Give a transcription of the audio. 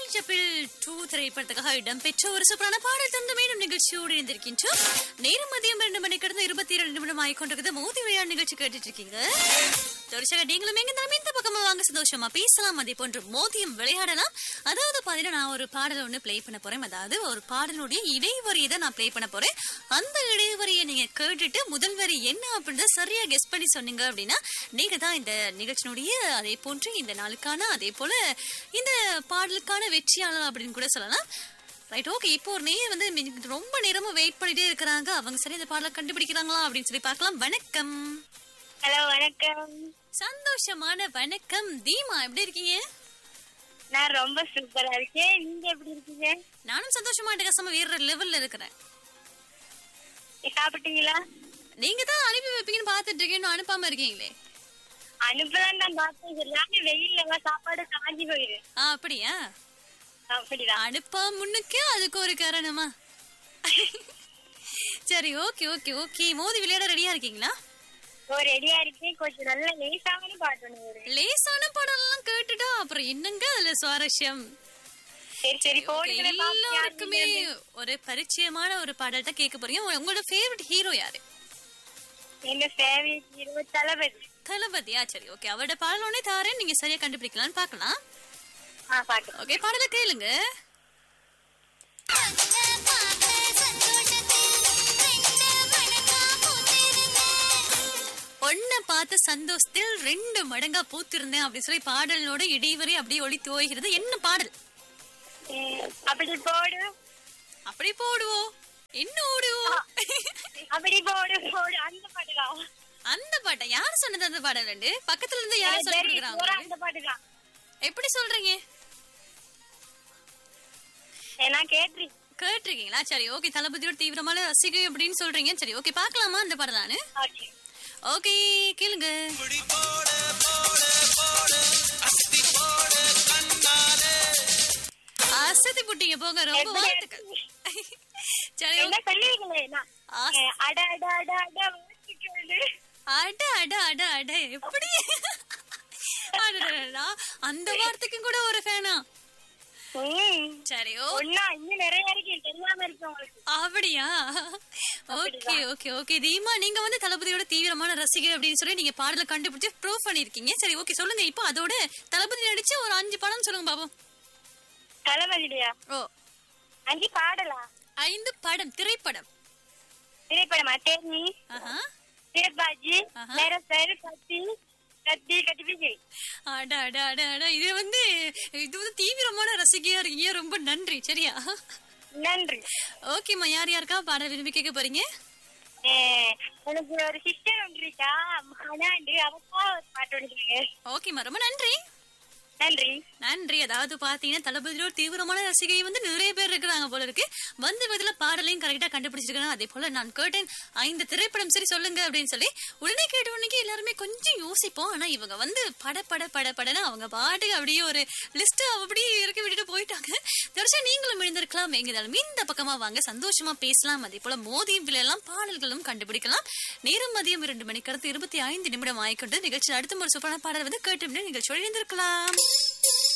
Teachable two திரைப்படத்துக்காக இடம்பெற்ற ஒரு சூப்பரான பாடல் தந்த மேலும் நிகழ்ச்சியோடு இணைந்திருக்கின்றோம் நேரம் மதியம் ரெண்டு மணி கடந்த இருபத்தி இரண்டு நிமிடம் ஆகிக்கொண்டிருக்குது மோதி விளையாட்டு நிகழ்ச்சி கேட்டுட்டு இருக்கீங்க தொடர்ச்சியாக நீங்களும் எங்க இருந்தாலும் இந்த பக்கமா வாங்க சந்தோஷமா பேசலாம் அதே போன்று மோதியம் விளையாடலாம் அதாவது பாத்தீங்கன்னா நான் ஒரு பாடல் ஒண்ணு ப்ளே பண்ண போறேன் அதாவது ஒரு பாடலுடைய இடைவரியை தான் நான் ப்ளே பண்ண போறேன் அந்த இடைவரியை நீங்க கேட்டுட்டு முதல் வரி என்ன அப்படின்னு சரியா கெஸ் பண்ணி சொன்னீங்க அப்படின்னா நீங்க தான் இந்த நிகழ்ச்சியினுடைய அதே போன்று இந்த நாளுக்கான அதே போல இந்த பாடலுக்கான வெற்றியாளர் அப்படின்னு கூட சொல்லலாம் ரைட் ஓகே இப்போ ஒரு நேர் வந்து மிக- ரொம்ப நேரமா வெயிட் பண்ணிட்டே இருக்கிறாங்க அவங்க சரி இந்த பாடலை கண்டுபிடிக்கிறாங்களா அப்படின்னு சொல்லி பார்க்கலாம் வணக்கம் ஹலோ வணக்கம் சந்தோஷமான வணக்கம் தீமா எப்படி இருக்கீங்க நான் ரொம்ப சூப்பரா இருக்கேன் நீங்க எப்படி இருக்கீங்க நானும் சந்தோஷமா கசம வேற லெவல்ல இருக்கிறேன் சாப்பிட்டீங்களா நீங்க தான் அனுப்பி வைப்பீங்கன்னு பாத்துட்டு இருக்கேன் இன்னும் அனுப்பாம இருக்கீங்களே அனுப்பலாம் நான் பார்த்தேன் எல்லாமே வெயில்ல எல்லாம் சாப்பாடு காஞ்சி போயிரு ஆ அப்படியா அப்படிதான் அனுப்பா முன்னுக்கு அதுக்கு ஒரு காரணமா சரி ஓகே ஓகே ஓகே மோதி விளையாட ரெடியா இருக்கீங்களா ஓ ரெடியா இருக்கேன் கொஞ்சம் நல்ல லேசாமனு பாட்டணும் ஒரு லேசான பாடலாம் கேட்டுட்டா அப்புறம் என்னங்க அதுல சுவாரஸ்யம் சரி சரி Okay, போடுகிறேன் எல்லாருக்குமே ஒரு பரிச்சயமான ஒரு பாடல் தான் கேட்க போறீங்க உங்க- உங்களோட ஃபேவரட் ஹீரோ யாரு எங்க ஃபேவரட் ஹீரோ தளபதி தளபதியா சரி ஓகே அவரோட பாடல் ஒன்னே தாரேன் நீங்க சரியா கண்டுபிடிக்கலாம்னு பார்க்கலாம் ஆ பாட்டு ஓகே பாடலை கேளுங்க ஒன்ன பார்த்த சந்தோஷத்தில் ரெண்டு மடங்கா பூத்திருந்தேன் அப்படின்னு சொல்லி பாடலோட இடைவரை அப்படியே ஒளி துவைகிறது என்ன பாடல் ம், அப்படி போடு அப்படி போடுவோம் இன்னும் ஓடுவோம் அப்படி போடு போடு அந்த பாட்டுதான் அந்த பாட்டை யார் சொன்னது அந்த பாடல் ரெண்டு பக்கத்துல இருந்து யார் சொல்லி சரி, கொடுக்குறாங்க பூரா அந்த பாட்டுதான் எப்படி சொல்றீங்க ஏ, நான் கேட்டுறேன் கேட்டிருக்கீங்களா சரி ஓகே தளபதியோட தீவிரமான ரசிகை அப்படின்னு சொல்றீங்க சரி ஓகே பார்க்கலாமா அந்த பாடலான்னு ஓகே ஓகே கேளுங்க அசதி புட்டிங்க போங்க ரொம்ப எப்படி வாழ்த்துக்கள் சரி என்ன சொல்லுவீங்களே நான் ஆ- ஏ, அட அட அட அட வாசிக்கொண்டு. அட அட அட அட எப்படி அடடடடா, அந்த வார்த்தைக்கும் கூட ஒரு ஃபேனா ம் சரி ஓ ஒன்னா இன்னும் நிறைய இருக்கு தெரியாம இருக்கு உங்களுக்கு அப்படியா ஓகே ஓகே ஓகே தீமா நீங்க வந்து தளபதியோட தீவிரமான ரசிகை அப்படின்னு சொல்லி நீங்க பாடல கண்டுபிடிச்சு ப்ரூவ் பண்ணிருக்கீங்க சரி ஓகே சொல்லுங்க இப்போ அதோட தளபதி நடிச்ச ஒரு அஞ்சு படம் சொல்லுங்க பாபு தலைவலியா ஓ அஞ்சு பாடலா ஐந்து படம் திரைப்படம் திரைப்படமா தேனி ஆஹா சிறப்பாஜி ஆஹா. நேரசர் கத்தி கத்தி கத்தி விஜய் அட அட அட அட இது வந்து இது வந்து தீவிரமான ரசிகையா இருக்கீங்க ரொம்ப நன்றி சரியா நன்றி ஓகேம்மா யார் யாருக்கா பாட விரும்பி கேட்க போறீங்க ஏ, எனக்கு ஒரு சிஸ்டர் ஒன்று இருக்கா மகானாண்டு அவக்கா ஒரு பாட்டு ஒன்று ஓகேம்மா ரொம்ப நன்றி நன்றி நன்றி அதாவது பாத்தீங்கன்னா தளபதியோட தீவிரமான ரசிகை வந்து நிறைய பேர் இருக்கிறாங்க போல இருக்கு வந்த விதத்துல பாடலையும் கரெக்டா கண்டுபிடிச்சிருக்காங்க அதே போல நான் கேட்டேன் ஐந்து திரைப்படம் சரி சொல்லுங்க அப்படின்னு சொல்லி உடனே கேட்ட உடனே எல்லாருமே கொஞ்சம் யோசிப்போம் ஆனா இவங்க வந்து பட பட பட படன்னு அவங்க பாட்டுக்கு அப்படியே ஒரு லிஸ்ட் அப்படியே இறக்கி விட்டுட்டு போயிட்டாங்க தொடர்ச்சி நீங்களும் எழுந்திருக்கலாம் எங்கிருந்தாலும் இந்த பக்கமா வாங்க சந்தோஷமா பேசலாம் அதே போல மோதியும் எல்லாம் பாடல்களும் கண்டுபிடிக்கலாம் நேரம் மதியம் இரண்டு மணிக்கு அடுத்து இருபத்தி ஐந்து நிமிடம் ஆயிக்கொண்டு நிகழ்ச்சியில் அடுத்த ஒரு சூப்பரான பாடல் வந்து கேட்டு நிகழ்ச்சி எழுந்திருக்கலாம்